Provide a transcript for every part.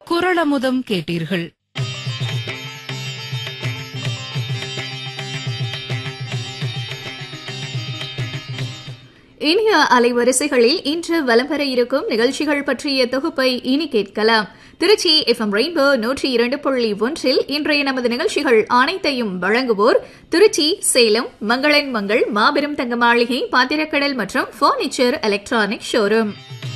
குரளமுதம் கேட்டீர்கள் இனிய அலைவரிசைகளில் இன்று வலம் வர இருக்கும் நிகழ்ச்சிகள் பற்றிய தொகுப்பை இனி கேட்கலாம் திருச்சி எஃப்எம் ரெயின்போ நூற்றி இரண்டு புள்ளி ஒன்றில் இன்றைய நமது நிகழ்ச்சிகள் அனைத்தையும் வழங்குவோர் திருச்சி சேலம் மங்களன் மங்கள் மாபெரும் தங்க மாளிகை பாத்திரக்கடல் மற்றும் பர்னிச்சர் எலக்ட்ரானிக் ஷோரூம்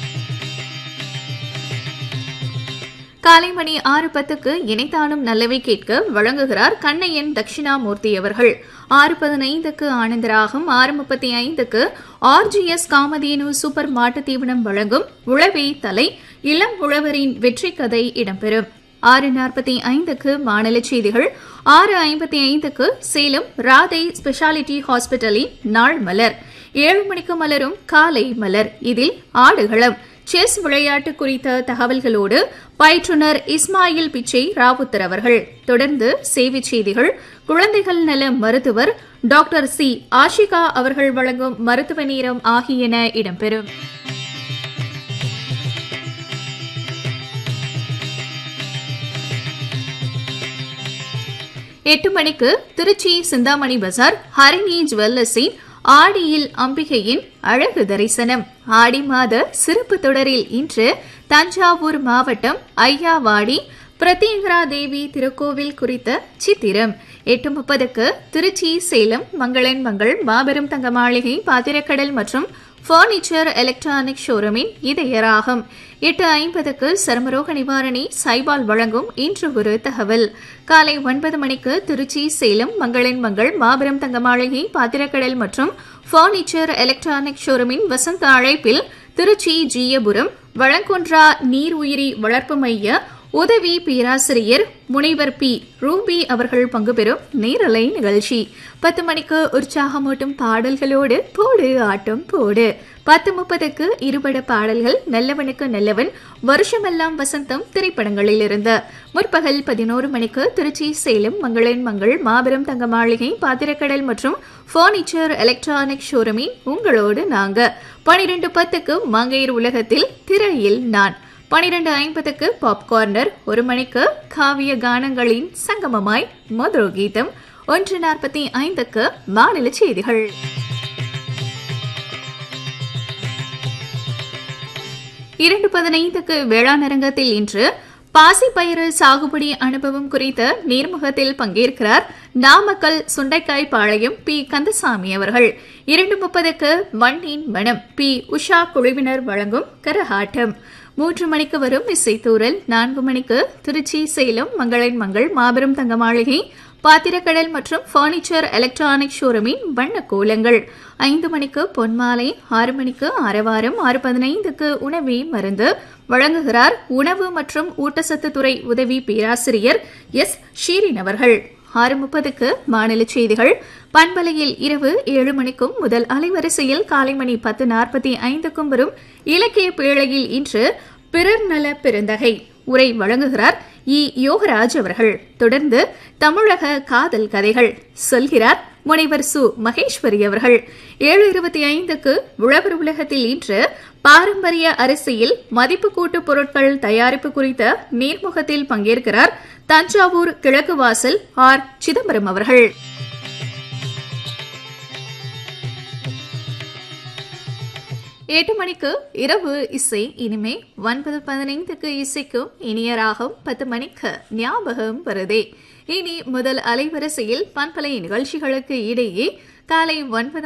காலை மணி ஆறு பத்துக்கு இணைத்தானும் நல்லவை கேட்க வழங்குகிறார் கண்ணையன் தட்சிணாமூர்த்தி அவர்கள் ஆறு பதினைந்துக்கு ஆனந்தராகும் ஆறு முப்பத்தி ஐந்துக்கு ஆர்ஜிஎஸ் காமதேனு சூப்பர் மாட்டுத் தீவனம் வழங்கும் உழவே தலை இளம் உழவரின் வெற்றி கதை இடம்பெறும் ஆறு நாற்பத்தி ஐந்துக்கு மாநில செய்திகள் ஆறு ஐம்பத்தி ஐந்துக்கு சேலம் ராதை ஸ்பெஷாலிட்டி ஹாஸ்பிட்டலின் நாள் மலர் ஏழு மணிக்கு மலரும் காலை மலர் இதில் ஆடுகளம் செஸ் விளையாட்டு குறித்த தகவல்களோடு பயிற்றுனர் இஸ்மாயில் பிச்சை ராவுத்தர் அவர்கள் தொடர்ந்து சேவைச் செய்திகள் குழந்தைகள் நல மருத்துவர் டாக்டர் சி ஆஷிகா அவர்கள் வழங்கும் மருத்துவ நேரம் ஆகியன இடம்பெறும் எட்டு மணிக்கு திருச்சி சிந்தாமணி பஜார் ஹரிணி ஜுவல்லர்ஸின் ஆடியில் அம்பிகையின் அழகு தரிசனம் ஆடி மாத சிறப்பு தொடரில் இன்று தஞ்சாவூர் மாவட்டம் ஐயாவாடி பிரத்யங்கரா தேவி திருக்கோவில் குறித்த சித்திரம் எட்டு முப்பதுக்கு திருச்சி சேலம் மங்களன் மங்கள் மாபெரும் தங்க மாளிகை பாத்திரக்கடல் மற்றும் பர்னிச்சர் எலக்ட்ரானிக் ஷோரூமின் இதயராகும் எட்டு ஐம்பதுக்கு சர்மரோக நிவாரணி சைபால் வழங்கும் இன்று ஒரு தகவல் காலை ஒன்பது மணிக்கு திருச்சி சேலம் மங்களன் மங்கள் மாபெரும் தங்க மாளிகை பாத்திரக்கடல் மற்றும் பர்னிச்சர் எலக்ட்ரானிக் ஷோரூமின் வசந்த அழைப்பில் திருச்சி ஜீயபுரம் வழங்குன்றா நீர் உயிரி வளர்ப்பு மைய உதவி பேராசிரியர் முனைவர் பி ரூபி அவர்கள் பங்கு பெறும் நேரலை நிகழ்ச்சி பத்து மணிக்கு உற்சாகமூட்டும் பாடல்களோடு போடு ஆட்டம் போடு பத்து முப்பதுக்கு இருபட பாடல்கள் நல்லவனுக்கு நல்லவன் வருஷமெல்லாம் வசந்தம் திரைப்படங்களில் இருந்து முற்பகல் பதினோரு மணிக்கு திருச்சி சேலம் மங்களன் மங்கள் மாபெரும் தங்க மாளிகை பாத்திரக்கடல் மற்றும் பர்னிச்சர் எலக்ட்ரானிக் ஷோரூமின் உங்களோடு நாங்க பனிரெண்டு பத்துக்கு மங்கையர் உலகத்தில் திரையில் நான் பனிரெண்டு ஐம்பதுக்கு பாப்கார்னர் ஒரு மணிக்கு காவிய கானங்களின் சங்கமமாய் மதுர கீதம் ஒன்று நாற்பத்தி ஐந்துக்கு மாநில செய்திகள் இரண்டு பதினைந்துக்கு வேளாண் அரங்கத்தில் இன்று பாசிப்பயிறு சாகுபடி அனுபவம் குறித்த நேர்முகத்தில் பங்கேற்கிறார் நாமக்கல் சுண்டைக்காய் பாளையம் பி கந்தசாமி அவர்கள் இரண்டு முப்பதுக்கு மண்ணின் மனம் பி உஷா குழுவினர் வழங்கும் கரகாட்டம் மூன்று மணிக்கு வரும் இசைத்தூரல் நான்கு மணிக்கு திருச்சி சேலம் மங்களன் மங்கள் மாபெரும் தங்க மாளிகை பாத்திரக்கடல் மற்றும் பர்னிச்சர் எலக்ட்ரானிக் ஷோரூமின் வண்ண கோலங்கள் ஐந்து மணிக்கு பொன்மாலை ஆறு மணிக்கு அரவாரம் ஆறு பதினைந்துக்கு உணவே மருந்து வழங்குகிறார் உணவு மற்றும் ஊட்டச்சத்து துறை உதவி பேராசிரியர் எஸ் ஷீரின் அவர்கள் ஆறு முப்பதுக்கு மாநில செய்திகள் பண்பலையில் இரவு ஏழு மணிக்கும் முதல் அலைவரிசையில் காலை மணி பத்து நாற்பத்தி ஐந்துக்கும் வரும் இலக்கிய பேழையில் இன்று பிறர் நல பெருந்தகை உரை வழங்குகிறார் இ யோகராஜ் அவர்கள் தொடர்ந்து தமிழக காதல் கதைகள் சொல்கிறார் முனைவர் சு மகேஸ்வரி அவர்கள் ஏழு இருபத்தி ஐந்துக்கு உழவர் உலகத்தில் இன்று பாரம்பரிய அரிசியில் மதிப்பு கூட்டு பொருட்கள் தயாரிப்பு குறித்த நேர்முகத்தில் பங்கேற்கிறார் தஞ்சாவூர் கிழக்கு வாசல் ஆர் சிதம்பரம் அவர்கள் எட்டு மணிக்கு இரவு இசை இனிமே ஒன்பது பதினைந்துக்கு இசைக்கும் இனிய ராகம் பத்து மணிக்கு ஞாபகம் வருதே இனி முதல் அலைவரிசையில் பண்பலை நிகழ்ச்சிகளுக்கு இடையே காலை ஒன்பது